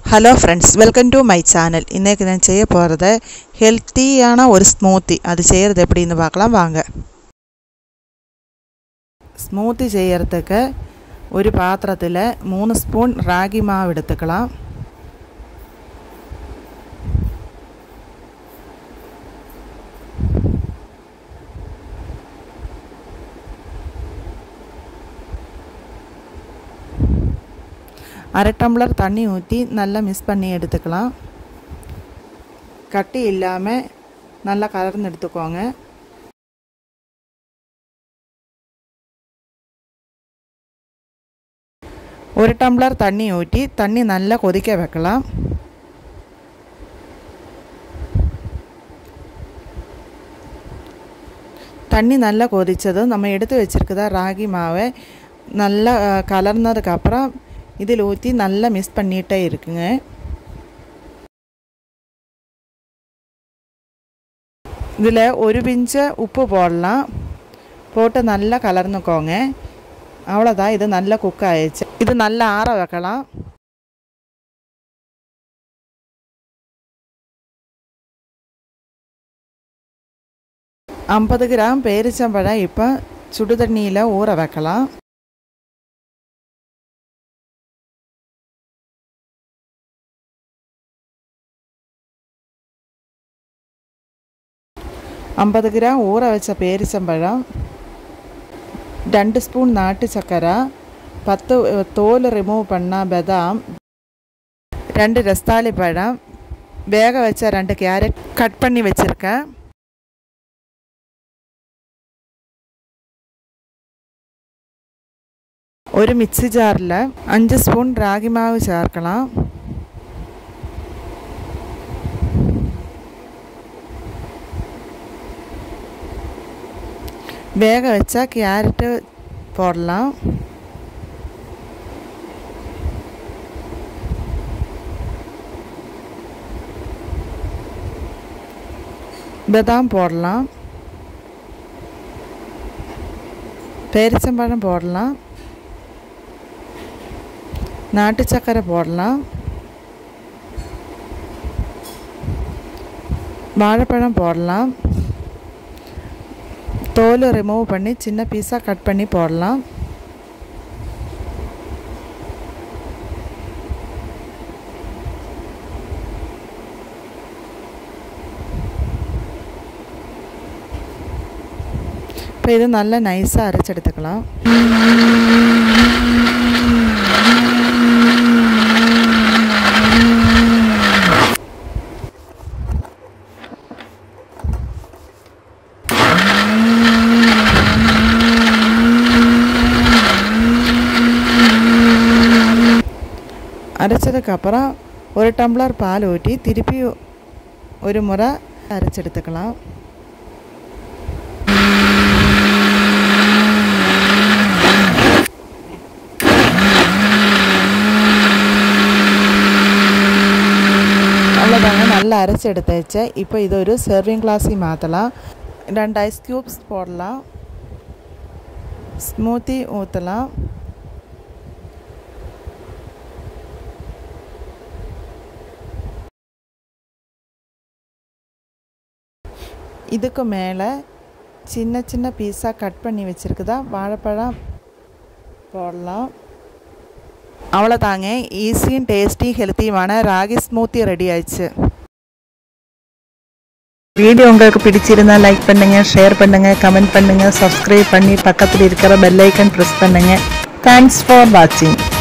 hello friends welcome to my channel இன்றைக்கி நான் செய்ய போகிறது ஹெல்த்தியான ஒரு ஸ்மூத்தி அது செய்கிறது எப்படின்னு பார்க்கலாம் வாங்க ஸ்மூத்தி செய்யறதுக்கு ஒரு பாத்திரத்தில் மூணு ஸ்பூன் ராகி மாவு எடுத்துக்கலாம் அரை டம்ளர் தண்ணி ஊற்றி நல்லா மிக்ஸ் பண்ணி எடுத்துக்கலாம் கட்டி இல்லாமல் நல்லா கலர்ந்து எடுத்துக்கோங்க ஒரு டம்ளர் தண்ணி ஊற்றி தண்ணி நல்லா கொதிக்க வைக்கலாம் தண்ணி நல்லா கொதித்ததும் நம்ம எடுத்து வச்சுருக்கதா ராகி மாவை நல்லா கலர்னதுக்கப்புறம் இதில் ஊற்றி நல்லா மிக்ஸ் பண்ணிகிட்டே இருக்குங்க இதில் ஒரு பிஞ்ச உப்பு போடலாம் போட்டு நல்லா கலர்ந்துக்கோங்க அவ்வளோதான் இது நல்லா குக் ஆயிடுச்சு இது நல்லா ஆற வைக்கலாம் ஐம்பது கிராம் பேரிச்சம்பழம் இப்போ சுடு தண்ணியில் ஊற வைக்கலாம் ஐம்பது கிராம் ஊற வச்ச பேரிச்சம்பழம் ரெண்டு ஸ்பூன் நாட்டு சர்க்கரை பத்து தோல் ரிமூவ் பண்ண பதாம் ரெண்டு ரஸ்தாலி பழம் வேக வச்ச ரெண்டு கேரட் கட் பண்ணி வச்சுருக்கேன் ஒரு மிக்சி ஜாரில் அஞ்சு ஸ்பூன் ராகி மாவு சேர்க்கலாம் வேக வச்சா கேரட்டு போடலாம் பதாம் போடலாம் பேரிச்சம்பழம் போடலாம் நாட்டு சர்க்கரை போடலாம் வாழைப்பழம் போடலாம் தோல் ரிமூவ் பண்ணி சின்ன பீஸாக கட் பண்ணி போடலாம் இப்போ இது நல்லா நைஸாக அரைச்சி எடுத்துக்கலாம் அரைச்சதுக்கப்புறம் ஒரு டம்ளர் பால் ஊற்றி திருப்பி ஒரு முறை அரைச்செடுத்துக்கலாம் அவ்வளோதாங்க நல்லா அரைச்சி எடுத்தாச்சு இப்போ இது ஒரு சர்விங் கிளாஸி மாற்றலாம் ரெண்டு ஐஸ் க்யூப்ஸ் போடலாம் ஸ்மூத்தி ஊற்றலாம் இதுக்கு மேலே சின்ன சின்ன பீஸாக கட் பண்ணி வச்சுருக்குதா வாழைப்பழம் போடலாம் அவ்வளோதாங்க ஈஸியும் டேஸ்டி ஹெல்த்தியுமான ராகி ஸ்மூத்தி ரெடி ஆயிடுச்சு வீடியோ உங்களுக்கு பிடிச்சிருந்தால் லைக் பண்ணுங்கள் ஷேர் பண்ணுங்கள் கமெண்ட் பண்ணுங்கள் சப்ஸ்கிரைப் பண்ணி பக்கத்தில் இருக்கிற பெல் ஐக்கன் ப்ரெஸ் பண்ணுங்கள் தேங்க்ஸ் ஃபார் வாட்சிங்